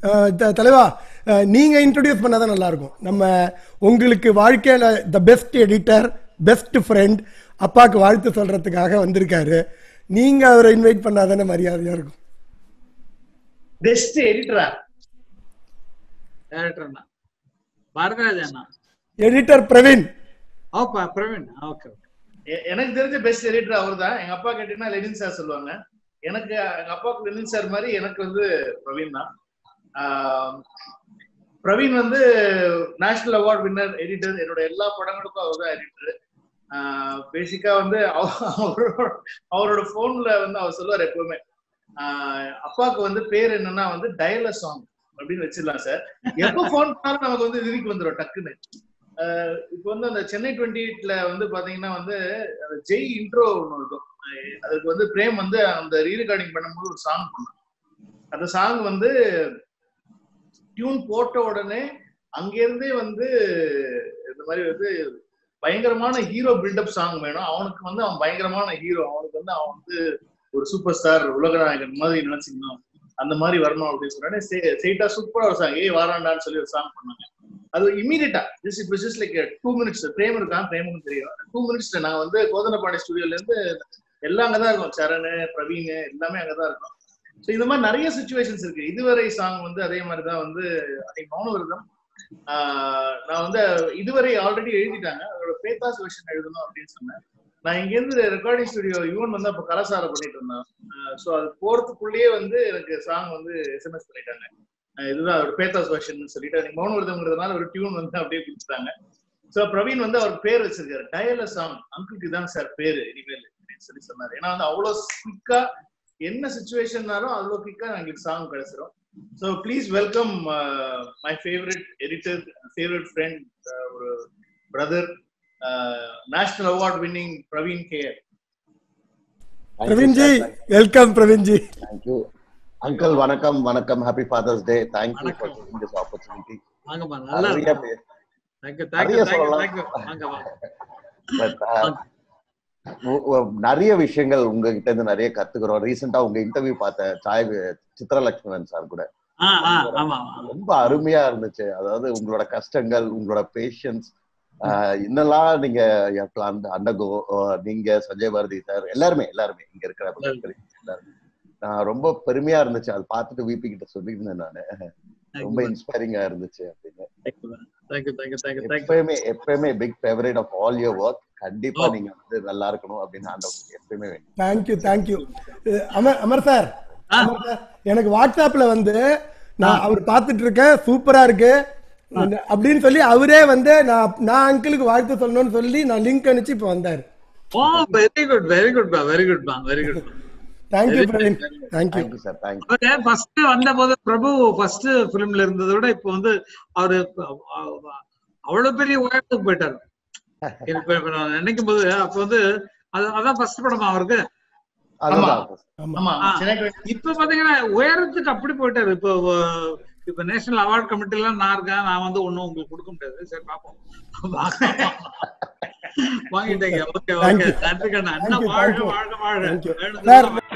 அஹ், த- தலைவா அஹ், நீங்க இன்ட்ரடியூஸ் பண்ணாதான் நல்லா இருக்கும் நம்ம உங்களுக்கு வாழ்க்கையில the best editor best friend அப்பாவுக்கு வாழ்த்து சொல்றதுக்காக வந்திருக்காரு நீங்க அவரை இன்வைட் பண்ணாதானே மரியாதையா இருக்கும் பெஸ்ட் எடிட்டரா டேரக்டர் அண்ணா பாரதிராஜ் அண்ணா எடிட்டர் பிரவீன் ஓ ப- பிரவீன் ஓகே ஓகே எ- எனக்கு தெரிஞ்ச பெஸ்ட் எடிட்டர் அவர் தான் எங்க அப்பா கேட்டீங்கன்னா லெனின் சார் சொல்லுவாங்க எனக்கு எங்க அப்பாவுக்கு லெனின் சார் மாதிரி எனக்கு வந்து பிரவீன் தான் ஆஹ் பிரவீன் வந்து நேஷனல் அவார்ட் வின்னர் எடிட்டர் என்னோட எல்லா படங்களுக்கும் அவர் தான் எடிட்டர் பேசிக்கா வந்து அவ- அவரோட அவரோட போன்ல வந்து அவர் சொல்லுவார் எப்பவுமே ஆஹ் அப்பாவுக்கு வந்து பேர் என்னன்னா வந்து டயல சாங் அப்படின்னு வச்சிடலாம் சார் எப்போ ஃபோன் பண்ணாலும் நமக்கு வந்து லிரிக் வந்துடும் டக்குன்னு ஆஹ் இப்போ வந்து அந்த சென்னை டுவெண்ட்டி எயிட்ல வந்து பாத்தீங்கன்னா வந்து அந்த ஜெய் இன்ட்ரோ ஒன்று இருக்கும் அஹ் அதுக்கு வந்து பிரேம் வந்து அந்த ரீ ரெக்கார்டிங் பண்ணும்போது ஒரு சாங் பண்ணான் அந்த சாங் வந்து டியூன் போட்ட உடனே அங்கிருந்தே வந்து இந்த மாதிரி வந்து பயங்கரமான ஹீரோ பில்டப் சாங் வேணும் அவனுக்கு வந்து அவன் பயங்கரமான ஹீரோ அவனுக்கு வந்து அவன் வந்து ஒரு சூப்பர் ஸ்டார் உலக நாயகன் மாதிரி நினைச்சுக்கணும் அந்த மாதிரி வரணும் அப்படின்னு சொன்னோடனே ஸ்ட்ரெயிட்டா சூப்பரா ஒரு சாங் ஏய் வாராண்டான்னு சொல்லி ஒரு சாங் பண்ணாங்க அது இமீடியட்டா this it just like two minutes Prem இருக்கான் பிரேமுக்கு தெரியும் டூ மினிட்ஸ்ல நான் வந்து கோதனபாடி ஸ்டுடியோல இருந்து எல்லாம் அங்கதான் இருக்கும் சரண் பிரவீன் எல்லாமே அங்கதான் இருக்கும் ஸோ இந்த மாதிரி நிறைய சுச்சுவேஷன்ஸ் இருக்கு இதுவரை சாங் வந்து அதே மாதிரி தான் வந்து அன்னைக்கு மௌன விரதம் ஆஹ் நான் வந்து இதுவரை ஆல்ரெடி எழுதிட்டாங்க அதோட பேத்தாஸ் வெர்ஷன் எழுதணும் அப்படின்னு சொன்னேன் நான் இங்க இருந்து ரெக்கார்டிங் ஸ்டுடியோ யுவன் வந்து அப்ப கலசார பண்ணிட்டு இருந்தான் ஸோ அது போறதுக்குள்ளேயே வந்து எனக்கு சாங் வந்து எஸ்எம்எஸ் பண்ணிட்டாங்க அஹ் இதுதான் ஒரு பேத்தாஸ் வெர்ஷன் சொல்லிட்டு அன்னைக்கு மௌன விரதம்ங்கிறதுனால ஒரு டியூன் வந்து அப்படியே கொடுத்துட்டாங்க ஸோ பிரவீன் வந்து அவருக்கு பேர் வச்சிருக்காரு டயல சாங் அங்கிளுக்கு இதான் சார் பேரு இனிமேல் அப்படின்னு சொல்லி சொன்னாரு ஏன்னா வந்து அவ்வளோ குயிக்கா என்ன சுச்சுவேஷன்னாலும் அவ்வளோ குயிக்கா எங்களுக்கு சாங் கிடைச்சிரும் so please welcome my favourite editor favourite friend ஒரு brother national award winning Praveen KR Praveen ji welcome Praveen ji thank you uncle வணக்கம் வணக்கம் happy father's day thank you for வணக்கம். கிவிங் திஸ் ஆப்பர்ச்சுனிட்டி வாங்கப்பா நல்லா நிறைய இருக்கும் பேர் தேங்க்யூ நிறைய தேங்க்யூ தேங்க்யூ சொல்லலாம். தேங்க்யூ வாங்க வாங்க But, uh, உ- உ- நிறைய விஷயங்கள் உங்ககிட்ட இருந்து நிறைய கத்துக்கிறோம் ரீசெண்டா உங்க இன்டர்வியூ பார்த்தேன் சாய் சித்ரலட்சுமணன் சார் கூட ஆ ஆ ஆமா ஆமா ரொம்ப அருமையா இருந்துச்சு அதாவது உங்களோட கஷ்டங்கள் உங்களோட பேஷன்ஸ் இன்னெல்லாம் நீங்க அண்டகோ நீங்க சஞ்சய் பாரதி சார் எல்லாருமே எல்லாருமே இங்க இருக்கிற எல்லாருமே ஆஹ் ரொம்ப பெருமையா இருந்துச்சு அது பார்த்துட்டு விபி கிட்ட சொல்லியிருந்தேன் நானு ரொம்ப இன்ஸ்பைரிங்கா இருந்துச்சு அப்படின்னு தேங்க்யூ தேங்க்யூ தேங்க்யூ தேங்க்யூ எப்பயுமே எப்பயுமே big favourite of all your work கண்டிப்பா Oh. நீங்க வந்து நல்லா இருக்கணும் அப்படின்னு ஆண்டவருக்கு எப்பயுமே வேணும் thank you thank you Amar Amar sir ஆ. அமர் சார், எனக்கு வாட்ஸ்அப்ல வந்து நான் அவர் பார்த்துட்டு இருக்கேன் சூப்பரா இருக்கு அப்படின்னு சொல்லி அவரே வந்து நான் நான் அங்கிளுக்கு வாழ்த்து சொல்லணும்னு சொல்லி நான் லிங்க் அனுப்பிச்சு இப்போ வந்தாரு oh very good very good பா வெரி குட் பா very good thank you Praveen thank you thank you sir thank you அவரு ஃபர்ஸ்ட் வந்த போது பிரபு ஃபர்ஸ்ட் பிலிம்ல இருந்ததை விட இப்போ வந்து அவரு அவ- அவ்வளவு பெரிய உயரத்துக்கு போயிட்டாரு இப்ப இப்ப நான் நினைக்கும் போது அப்ப வந்து அது- அதான் ஃபர்ஸ்ட் படமா அவருக்கு அதுதான் ஆமா ஆ. சென்னை 20 இப்ப பாத்தீங்கன்னா உயரத்துக்கு அப்படி போயிட்டாரு இப்போ அஹ், இப்ப நேஷனல் அவார்ட் கமிட்டில நான் இருக்கேன் நான் வந்து ஒண்ணும் உங்களுக்கு கொடுக்க முடியாது சரி பாப்போம் வாங்கிட்டீங்க ஓகே Thank ஓகே you. நன்றி கண்ணா Thank அண்ணா you, வாழ்க thank you. வாழ்க வாழ்க Thank you. வேணுதெல்லாம் Sir,